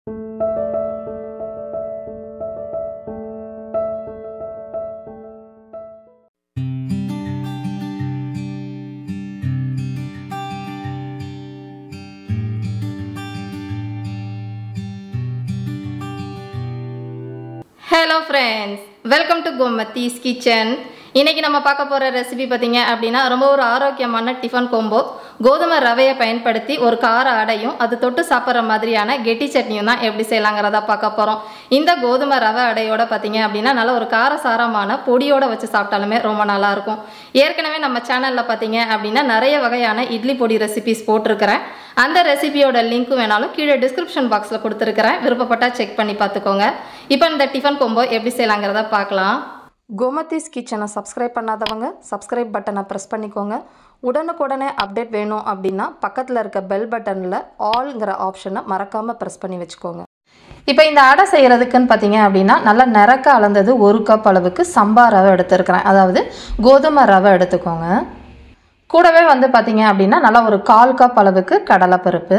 hello friends welcome to Gomathi's kitchen இன்னைக்கு நம்ம பார்க்க போகிற ரெசிபி பார்த்தீங்க அப்படின்னா ரொம்ப ஒரு ஆரோக்கியமான டிஃபன் கோம்போ கோதுமை ரவையை பயன்படுத்தி ஒரு கார அடையும் அது தொட்டு சாப்பிட்ற மாதிரியான கெட்டி சட்னியும் தான் எப்படி செய்யலாங்கிறத பார்க்க போகிறோம் இந்த கோதுமை ரவை அடையோட பார்த்தீங்க அப்படின்னா நல்ல ஒரு காரசாரமான பொடியோட வச்சு சாப்பிட்டாலுமே ரொம்ப நல்லா இருக்கும் ஏற்கனவே நம்ம சேனலில் பார்த்தீங்க அப்படின்னா நிறைய வகையான இட்லி பொடி ரெசிபிஸ் போட்டிருக்கிறேன் அந்த ரெசிபியோட லிங்க் வேணாலும் கீழே டிஸ்கிரிப்ஷன் பாக்ஸில் கொடுத்துருக்கிறேன் விருப்பப்பட்டால் செக் பண்ணி பார்த்துக்கோங்க இப்போ இந்த டிஃபன் கொம்போ எப்படி செய்யலாங்கிறத பார்க்கலாம் கோமத்தீஸ் கிச்சனை சப்ஸ்கிரைப் பண்ணாதவங்க சப்ஸ்கிரைப் பட்டனை ப்ரெஸ் பண்ணிக்கோங்க உடனுக்குடனே அப்டேட் வேணும் அப்படின்னா பக்கத்தில் இருக்க பெல் பட்டனில் ஆல்ங்கிற ஆப்ஷனை மறக்காமல் ப்ரெஸ் பண்ணி வச்சுக்கோங்க இப்போ இந்த அடை செய்கிறதுக்குன்னு பார்த்தீங்க அப்படின்னா நல்லா நிறக்க அளந்தது ஒரு கப் அளவுக்கு சம்பா ரவை எடுத்துருக்கிறேன் அதாவது கோதுமை ரவை எடுத்துக்கோங்க கூடவே வந்து பார்த்தீங்க அப்படின்னா நல்லா ஒரு கால் கப் அளவுக்கு கடலைப்பருப்பு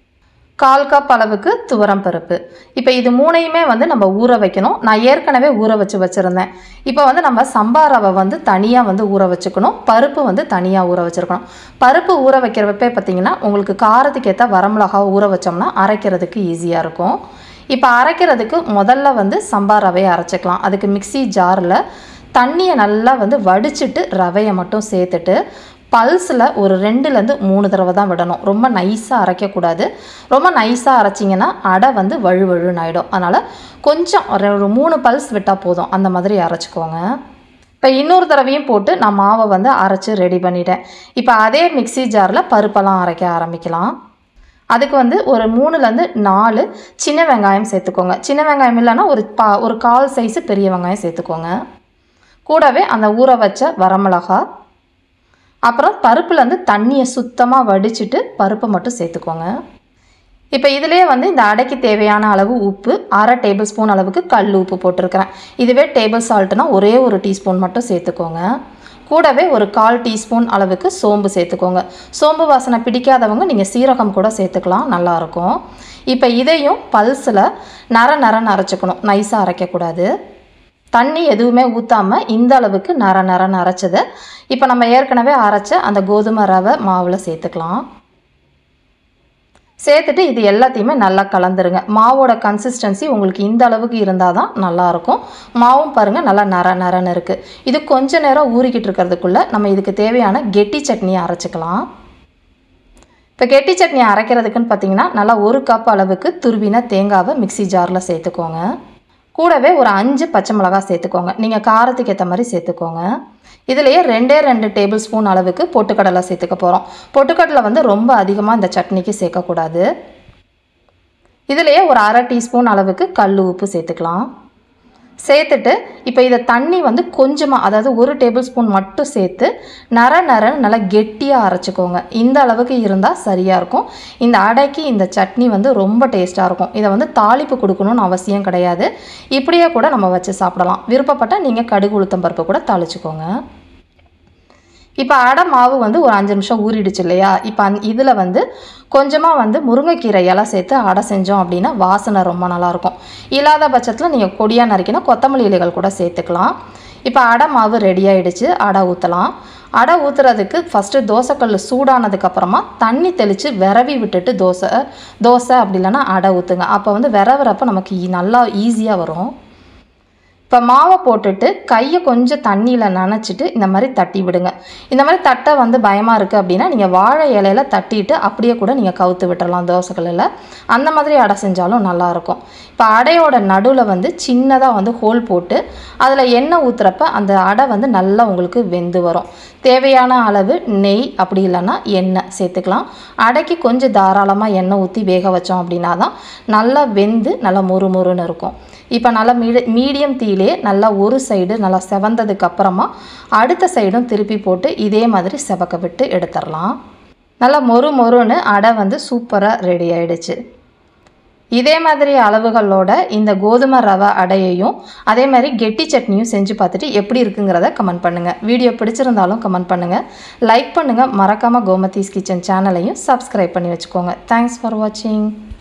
கால் கப் அளவுக்கு துவரம் பருப்பு இப்போ இது மூணையுமே வந்து நம்ம ஊற வைக்கணும் நான் ஏற்கனவே ஊற வச்சு வச்சுருந்தேன் இப்போ வந்து நம்ம சம்பா ரவை வந்து தனியாக வந்து ஊற வச்சுக்கணும் பருப்பு வந்து தனியாக ஊற வச்சுருக்கணும் பருப்பு ஊற வைக்கிறப்பே பார்த்தீங்கன்னா உங்களுக்கு காரத்துக்கு ஏற்ற வரமிளகா ஊற வச்சோம்னா அரைக்கிறதுக்கு ஈஸியாக இருக்கும் இப்போ அரைக்கிறதுக்கு முதல்ல வந்து சம்பா ரவையை அரைச்சிக்கலாம் அதுக்கு மிக்சி ஜாரில் தண்ணியை நல்லா வந்து வடிச்சிட்டு ரவையை மட்டும் சேர்த்துட்டு பல்ஸில் ஒரு ரெண்டுலேருந்து மூணு தடவை தான் விடணும் ரொம்ப நைஸாக அரைக்கக்கூடாது ரொம்ப நைஸாக அரைச்சிங்கன்னா அடை வந்து வழு வழுன்னு ஆகிடும் அதனால் கொஞ்சம் ஒரு ஒரு மூணு பல்ஸ் விட்டால் போதும் அந்த மாதிரி அரைச்சிக்கோங்க இப்போ இன்னொரு தடவையும் போட்டு நான் மாவை வந்து அரைச்சி ரெடி பண்ணிட்டேன் இப்போ அதே மிக்சி ஜாரில் பருப்பெல்லாம் அரைக்க ஆரம்பிக்கலாம் அதுக்கு வந்து ஒரு மூணுலேருந்து நாலு சின்ன வெங்காயம் சேர்த்துக்கோங்க சின்ன வெங்காயம் இல்லைன்னா ஒரு பா ஒரு கால் சைஸு பெரிய வெங்காயம் சேர்த்துக்கோங்க கூடவே அந்த ஊற வச்ச வரமிளகா அப்புறம் பருப்புலேருந்து தண்ணியை சுத்தமாக வடிச்சிட்டு பருப்பை மட்டும் சேர்த்துக்கோங்க இப்போ இதிலே வந்து இந்த அடைக்கு தேவையான அளவு உப்பு அரை டேபிள் ஸ்பூன் அளவுக்கு கல் உப்பு போட்டிருக்கிறேன் இதுவே டேபிள் சால்ட்னா ஒரே ஒரு டீஸ்பூன் மட்டும் சேர்த்துக்கோங்க கூடவே ஒரு கால் டீஸ்பூன் அளவுக்கு சோம்பு சேர்த்துக்கோங்க சோம்பு வாசனை பிடிக்காதவங்க நீங்கள் சீரகம் கூட சேர்த்துக்கலாம் நல்லாயிருக்கும் இப்போ இதையும் பல்ஸில் நர நரன்னு அரைச்சிக்கணும் நைஸாக அரைக்கக்கூடாது தண்ணி எதுவுமே ஊற்றாமல் இந்த அளவுக்கு நர நரன்னு அரைச்சதை இப்போ நம்ம ஏற்கனவே அரைச்ச அந்த கோதுமை ரவை மாவில் சேர்த்துக்கலாம் சேர்த்துட்டு இது எல்லாத்தையுமே நல்லா கலந்துருங்க மாவோட கன்சிஸ்டன்சி உங்களுக்கு இந்த அளவுக்கு இருந்தால் தான் நல்லாயிருக்கும் மாவும் பாருங்கள் நல்லா நர நரன்னு இருக்குது இது கொஞ்ச நேரம் ஊறிக்கிட்டு இருக்கிறதுக்குள்ளே நம்ம இதுக்கு தேவையான கெட்டி சட்னியை அரைச்சிக்கலாம் இப்போ கெட்டி சட்னி அரைக்கிறதுக்குன்னு பார்த்தீங்கன்னா நல்லா ஒரு கப் அளவுக்கு துருவின தேங்காவை மிக்சி ஜாரில் சேர்த்துக்கோங்க கூடவே ஒரு அஞ்சு பச்சை மிளகாய் சேர்த்துக்கோங்க நீங்கள் காரத்துக்கு ஏற்ற மாதிரி சேர்த்துக்கோங்க இதுலேயே ரெண்டே ரெண்டு டேபிள் ஸ்பூன் அளவுக்கு பொட்டுக்கடலை சேர்த்துக்க போகிறோம் பொட்டுக்கடலை வந்து ரொம்ப அதிகமாக இந்த சட்னிக்கு சேர்க்கக்கூடாது இதுலேயே ஒரு அரை டீஸ்பூன் அளவுக்கு கல் உப்பு சேர்த்துக்கலாம் சேர்த்துட்டு இப்போ இதை தண்ணி வந்து கொஞ்சமாக அதாவது ஒரு டேபிள் ஸ்பூன் மட்டும் சேர்த்து நர நரன்னு நல்லா கெட்டியாக அரைச்சிக்கோங்க இந்த அளவுக்கு இருந்தால் சரியாக இருக்கும் இந்த அடைக்கு இந்த சட்னி வந்து ரொம்ப டேஸ்ட்டாக இருக்கும் இதை வந்து தாளிப்பு கொடுக்கணும்னு அவசியம் கிடையாது இப்படியே கூட நம்ம வச்சு சாப்பிடலாம் விருப்பப்பட்டால் நீங்கள் கடுகு உளுத்தம் பருப்பு கூட தாளிச்சுக்கோங்க இப்போ அடை மாவு வந்து ஒரு அஞ்சு நிமிஷம் ஊறிடுச்சு இல்லையா இப்போ அந் இதில் வந்து கொஞ்சமாக வந்து முருங்கைக்கீரை இலை சேர்த்து அடை செஞ்சோம் அப்படின்னா வாசனை ரொம்ப நல்லாயிருக்கும் இல்லாத பட்சத்தில் நீங்கள் கொடியாக நறுக்கினா கொத்தமல்லி இலைகள் கூட சேர்த்துக்கலாம் இப்போ அடை மாவு ரெடி ஆகிடுச்சு அடை ஊற்றலாம் அடை ஊற்றுறதுக்கு ஃபஸ்ட்டு தோசைக்கல் சூடானதுக்கப்புறமா தண்ணி தெளித்து விரவி விட்டுட்டு தோசை தோசை அப்படி இல்லைன்னா அடை ஊற்றுங்க அப்போ வந்து விரவுறப்ப நமக்கு நல்லா ஈஸியாக வரும் இப்போ மாவை போட்டுட்டு கையை கொஞ்சம் தண்ணியில் நனைச்சிட்டு இந்த மாதிரி தட்டி விடுங்க இந்த மாதிரி தட்டை வந்து பயமாக இருக்குது அப்படின்னா நீங்கள் வாழை இலையில தட்டிட்டு அப்படியே கூட நீங்கள் கவுத்து விட்டுறலாம் தோசைகளில் அந்த மாதிரி அடை செஞ்சாலும் நல்லாயிருக்கும் இப்போ அடையோட நடுவில் வந்து சின்னதாக வந்து ஹோல் போட்டு அதில் எண்ணெய் ஊற்றுறப்ப அந்த அடை வந்து நல்லா உங்களுக்கு வெந்து வரும் தேவையான அளவு நெய் அப்படி இல்லைன்னா எண்ணெய் சேர்த்துக்கலாம் அடைக்கு கொஞ்சம் தாராளமாக எண்ணெய் ஊற்றி வேக வச்சோம் அப்படின்னா தான் நல்லா வெந்து நல்லா மொறு மொறுன்னு இருக்கும் இப்போ நல்லா மீடி மீடியம் தீயிலே நல்லா ஒரு சைடு நல்லா செவந்ததுக்கு அப்புறமா அடுத்த சைடும் திருப்பி போட்டு இதே மாதிரி செவக்க விட்டு எடுத்துடலாம் நல்லா மொறு மொறுன்னு அடை வந்து சூப்பராக ரெடி ஆயிடுச்சு இதே மாதிரி அளவுகளோட இந்த கோதுமை ரவை அடையையும் அதே மாதிரி கெட்டி சட்னியும் செஞ்சு பார்த்துட்டு எப்படி இருக்குங்கிறத கமெண்ட் பண்ணுங்கள் வீடியோ பிடிச்சிருந்தாலும் கமெண்ட் பண்ணுங்கள் லைக் பண்ணுங்கள் மறக்காமல் கோமதீஸ் கிச்சன் சேனலையும் சப்ஸ்கிரைப் பண்ணி வச்சுக்கோங்க தேங்க்ஸ் ஃபார் வாட்சிங்